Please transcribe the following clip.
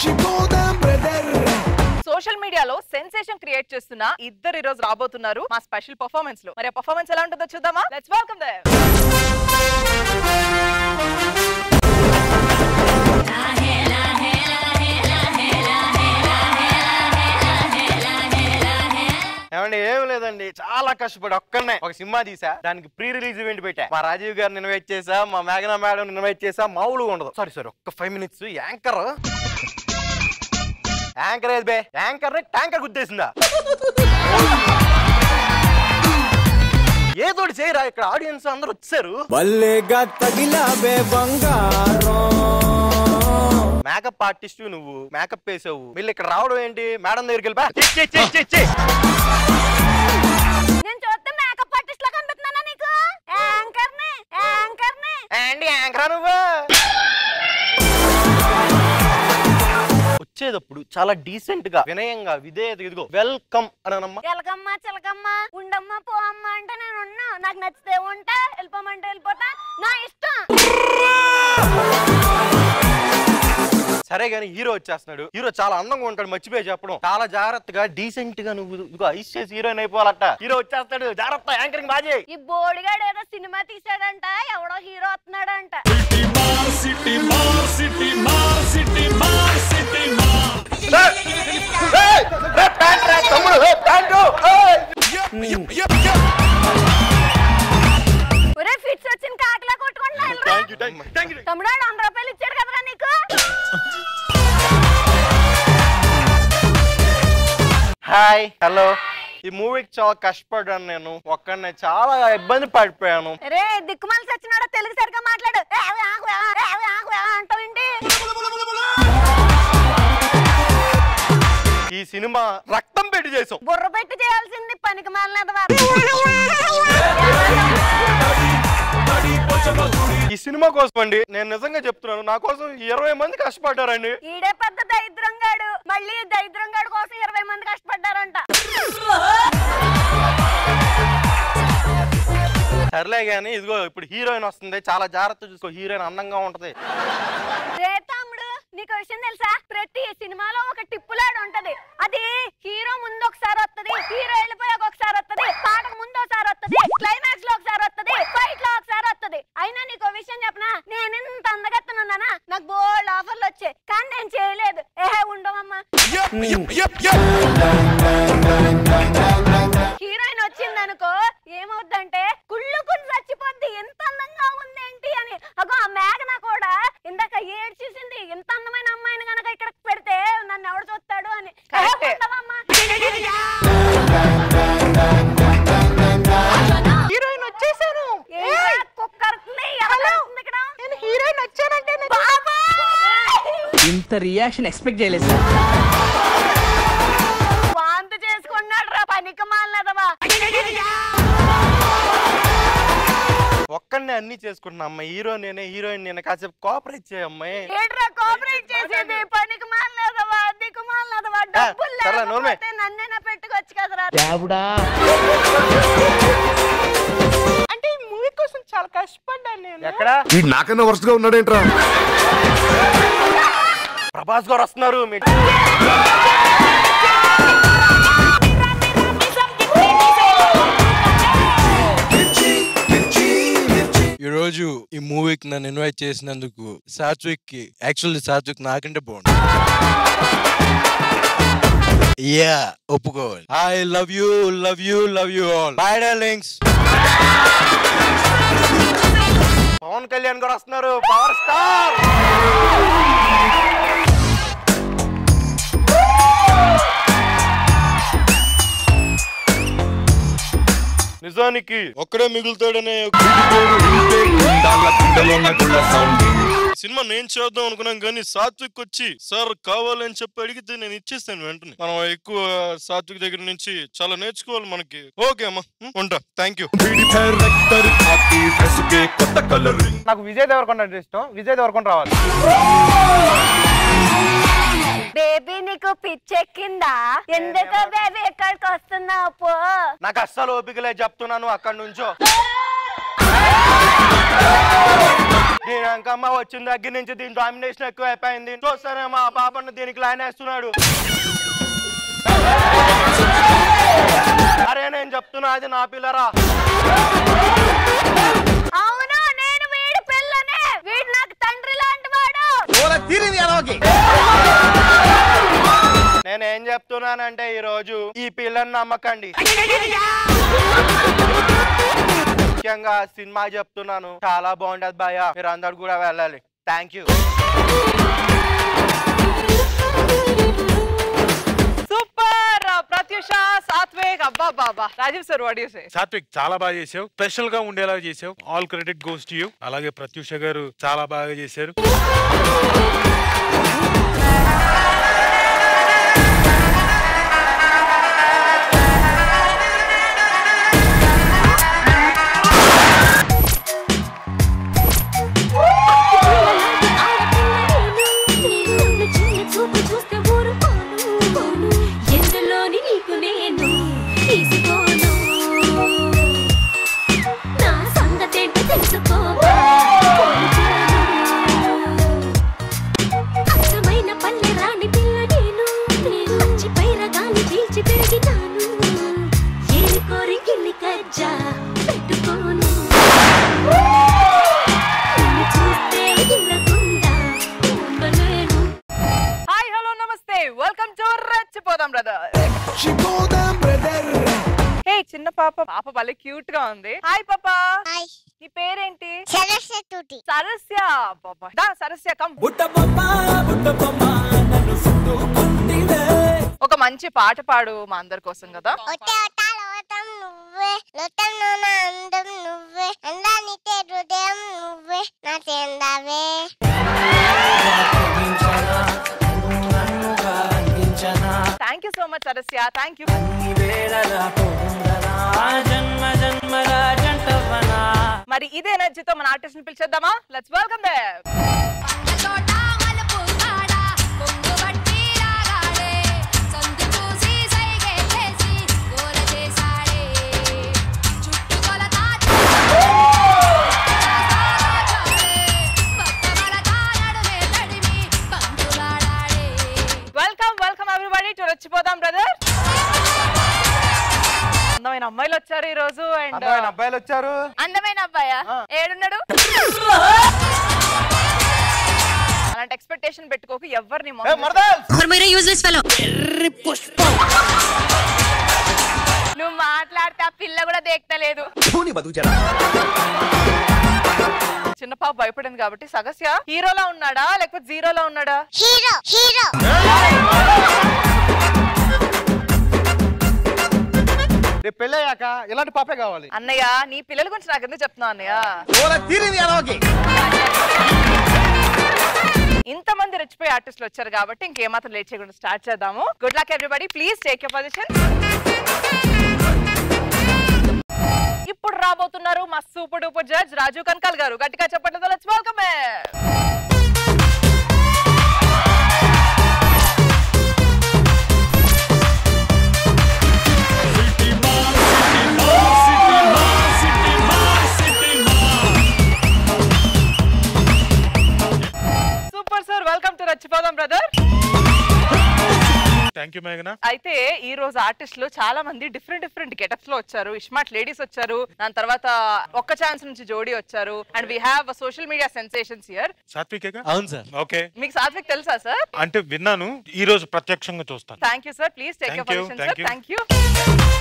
మర్చిపోదాం brother social మీడియాలో sensation create చేస్తున్న ఇద్దరు ఈ రోజు రాబోతున్నారు మా స్పెషల్ పర్ఫార్మెన్స్ లో మరి ఆ పర్ఫార్మెన్స్ ఎలా ఉంటుందో చూద్దామా లెట్స్ వెల్కమ్ దేమ్ ఏమండి ఏం లేదండి చాలా కష్టపడి ఒక్కనే ఒక సినిమా తీసా దానికి ప్రీ రిలీజ్ ఈవెంట్ పెట్టా మా రాజీవ్ గారిని ఇన్వైట్ చేసా మా మేఘనా మేడం ఇన్వైట్ చేసా మామూలుగా ఉండదు సారీ సారీ ఒక్క ఫైవ్ మినిట్స్ యాంకర్ యాంకర్ ఏది బే యాంకర్ ట్యాంకర్ గుద్దేసిందా ఏదోటి చేయరా ఇక్కడ ఆడియన్స్ అందరూ వచ్చారు వల్లేగా తగిలాబే బంగారం మేకప్ ఆర్టిస్ట్ నువ్వు మేకప్ వేసావు వీళ్ళు ఇక్కడ రావడం ఏంటి మేడం దగ్గరికి వెళ్ళిపా చి, చి, చి, చి, చి. నేను చూస్తే మేకప్ ఆర్టిస్ట్ లా కనిపిస్తున్నానా నీకు యాంకర్ ని యాంకర్ ని ఏంటి యాంకరా నువ్వు వచ్చేటప్పుడు చాలా డీసెంట్ గా వినయంగా విధేయత ఇదిగో వెల్కమ్ అని అనమ్మా ఎలకమ్మ చిలకమ్మ ఉండమ్మ పో అమ్మ అంటే నేను ఉన్నా నాకు నచ్చితే ఉంటా వెళ్ళిపోమంటే వెళ్ళిపోతా నా ఇష్టం సరే గానీ హీరో వచ్చేస్తున్నాడు హీరో చాలా అందంగా ఉంటాడు మర్చిపోయి చెప్పడం చాలా జాగ్రత్తగా డీసెంట్ గా నువ్వు ఇదిగో ఐస్ చేసి హీరోయిన్ అయిపోవాలట హీరో వచ్చేస్తాడు జాగ్రత్త యాంకరింగ్ బాజీ ఈ బోడిగాడు ఏదో సినిమా తీసాడంట ఎవడో హీరో వస్తున్నాడంట ఒరే ఫిట్స్ వచ్చిన కాకలా కొట్టుకుంటున్నా థ్యాంక్ యూ థ్యాంక్ యూ తమ్ముడు వాడు వంద రూపాయలు ఇచ్చాడు కదరా నీకు హాయ్ హలో ఈ మూవీకి చాలా కష్టపడ్డాను నేను ఒక్కనే చాలా ఇబ్బంది పడిపోయాను రే దిక్కుమాల సచ్చినాడో తెలుగు సరిగా మాట్లాడు ఏ, అవి ఆగు, ఆ, ఏ, అవి ఆగు, ఆ అంటావేంటి ఈ సినిమా రక్తం పెట్టి చేసాం బుర్ర పెట్టి చేయాల్సింది పనికి మాలినది ఈ సినిమా కోసం అండి నేను నిజంగా చెప్తున్నాను నా కోసం ఇరవై మంది కష్టపడ్డారండి ఈడే పెద్ద దరిద్రంగాడు మళ్ళీ దరిద్రంగాడు కోసం ఇరవై మంది కష్టపడ్డారంట సర్లే గానీ ఇదిగో ఇప్పుడు హీరోయిన్ వస్తుంది చాలా జాగ్రత్త చూసుకో హీరోయిన్ అందంగా ఉంటది రే తమ్ముడు నీకు విషయం తెలుసా ప్రతి సినిమాలో ఒక టిప్పులాడు ఉంటది అది హీరో ముందు ఒకసారి వస్తది హీరో వెళ్ళిపోయాక ఒకసారి వస్తది పాటకు ముందు ఒకసారి వస్తది క్లైమాక్స్ లో ఒకసారి వస్తది ఫైట్ లో ఒకసారి వస్తది అయినా నీకు విషయం చెప్పనా నేను ఇంత అందగత్తనున్నానా నాకు బోల్డ్ ఆఫర్లు వచ్చాయి కానీ నేను చేయలేదు ఏహే ఉండవమ్మా హీరోయిన్ వచ్చింది అనుకో ఏమవుద్దంటే కుళ్ళు కుళ్ళు చచ్చిపోద్ది ఎంత అందంగా ఉందేంటి అని అగో ఆ మేఘన కూడా ఇందాక ఏడ్చేసింది ఇంత అందమైన అమ్మాయిని గనక ఇక్కడ పెడితే నన్ను ఎవడు చూస్తాడు అని ఏ, కరెక్టే. ఉండవమ్మా. హీరోయిన్ వచ్చేసాను ఏంట్రా కుక్క అరుస్తుంది? ఎవరు అరుస్తుంది ఇక్కడ? నేను హీరోయిన్ వచ్చానంటే బాబాయ్! ఇంత రియాక్షన్ ఎక్స్పెక్ట్ చేయలేదు సార్ వాంతి చేసుకున్నాడు రా పనికి మాలదవా ఒక్కడినే అన్ని చేసుకుంటున్నా అమ్మాయి హీరో నేనే హీరోయిన్ నేనే కాసేపు కోఆపరేట్ చేయ అమ్మాయి ఏంట్రా కోఆపరేట్ చేసేది పనికి మాలదవా దిక్కు మాలదవా డబ్బులు సర్లే, నోర్మే. లేకపోతే నన్నైనా పెట్టుకోవచ్చు కదరా దేవుడా అంటే ఈ మూవీ కోసం చాలా కష్టపడ్డాను నేను ఎక్కడ వీడు నాకన్నా వరుసగా ఉన్నాడేంట్రా ప్రభాస్ గారు వస్తున్నారు మీ ఈ రోజు ఈ మూవీకి నన్ను ఇన్వైట్ చేసినందుకు సాత్విక్ కి యాక్చువల్లీ సాత్విక్ నాకంటే బాగుంది యా ఒప్పుకోవాలి I love you love you love you all bye darlings Pavan Kalyan garu వస్తున్నారు పవర్ స్టార్ నిజానికి ఒక్కడే మిగులుతాడనే ఒక సినిమా నేను చేద్దాం అనుకున్నాం కానీ సాత్విక్ వచ్చి సార్ కావాలని చెప్పి అడిగితే నేను ఇచ్చేస్తాను వెంటనే మనం ఎక్కువ సాత్విక్ దగ్గర నుంచి చాలా నేర్చుకోవాలి మనకి ఓకే అమ్మా ఉం, ఉంటా థ్యాంక్ యూ నాకు విజయ్ దేవరకొండ అంటే ఇష్టం విజయ్ దేవరకొండ రావాలి బేబీ నీకు పిచ్చెక్కిందా ఎందుకు బేబీ ఇక్కడికి వస్తున్నావు పో నాకు అస్సలు ఓపికలే చెప్తున్నాను అక్కడి నుంచో నేను వెంకమ్మ వచ్చిన దగ్గర నుంచి దీని డామినేషన్ ఎక్కువ అయిపోయింది చూస్తానే మా పాపను దీనికి లైన్ వేస్తున్నాడు అరే నేను చెప్తున్నా అది నా పిల్లరా అవును నేను వీడి పిల్లనే వీడు నాకు తండ్రి లాంటి వాడు నేనేం చెప్తున్నానంటే ఈ రోజు ఈ పిల్లని నమ్మకండి ముఖ్యంగా సినిమా చెప్తున్నాను చాలా బాగుంటది భయ మీరు అందరు కూడా వెళ్ళాలి thank you super Pratyusha Satvik అబ్బా బాబా Rajeev sir what you say Satvik చాలా బాగా చేసావు స్పెషల్ గా ఉండేలా చేసావు all credit goes to you అలాగే ప్రత్యూష గారు చాలా బాగా చేశారు ఎందులోని నీకు నేను తీసుకోను నా సంగతేంటో తెలుసుకోవా అచ్చమైన పల్లె రాణి పిల్ల నేను నేను పచ్చి పైరగాలి పీల్చి పెరిగినాను ఏరి కోరి గిల్లి కజ్జా పెట్టుకోను నిన్ను చూస్తే ఎదురకుండా ఉండలేను hi hello namaste welcome to Rechipodam brother శిపోదాం బ్రదర్ హే చిన్న పాప పాప భలే క్యూట్ గా ఉంది హాయ్ పాప హాయ్ నీ పేరేంటి సరస్వ తూటి సరస్య బాబా దా సరస్య కమ్ బుట్ట బొమ్మ బుట్ట బొమ్మ నన్ను చుట్టుకుంటివే ఒక మంచి పాట పాడు మా అందరి కోసం కదా ఒట్టే ఒట్టా లోతం నువ్వే లోతం నా అందం నువ్వే అందానితే హృదయం నువ్వే నా చెందావే థ్యాంక్ యూ సో మచ్ సరస్య థ్యాంక్ యూ మరి ఇదే ఎనర్జీతో మన ఆర్టిస్ట్ ని పిలిచేద్దామా లెట్స్ వెల్కమ్ దే welcome welcome everybody to Rechipodam brother అందమైన అమ్మాయిలు వచ్చారు ఈ రోజు అండ్ అందమైన అబ్బాయిలు వచ్చారు అందమైన అబ్బాయా ఏడున్నాడు అలాంటి ఎక్స్పెక్టేషన్ పెట్టుకోకు ఎవరిని ఏ, మోసం మరదల్! నువ్వు మాట్లాడితే ఆ పిల్ల కూడా దేక్తలేదు చిన్న పాప భయపడింది కాబట్టి సగస్య హీరోలా ఉన్నాడా లేకపోతే జీరోలా ఉన్నాడా హీరో హీరో రేపు పెళ్ళయ్యాక ఇలాంటి పాపే కావాలి అన్నయ్య నీ పిల్లల గురించి నాకు ఎందుకు చెప్తున్నావు అన్నయ్య ఇంతమంది రెచ్చిపోయి ఆర్టిస్టులు వచ్చారు కాబట్టి ఇంకేమాత్రం లేట్ చేయకుండా స్టార్ట్ చేద్దాము good luck everybody please take you position ఇప్పుడు రాబోతున్నారు మా super duper judge Raju Kanakal garu గట్టిగా చెప్పండి let's welcome super sir welcome to Rachipodam brother thank you మేఘనా అయితే ఈ రోజు ఆర్టిస్టులు చాలా మంది డిఫరెంట్ డిఫరెంట్ గెటప్స్ లో వచ్చారు ఇస్మార్ట్ లేడీస్ వచ్చారు దాని తర్వాత ఒక్క ఛాన్స్ నుంచి జోడీ వచ్చారు and we have social media sensations here సాత్వికేగా అవును సార్ ఓకే మీకు సాత్విక్ తెలుసా సార్ అంటే విన్నాను ఈ రోజు ప్రత్యక్షంగా చూస్తాను thank you sir please take Thank you, position sir thank you. Thank you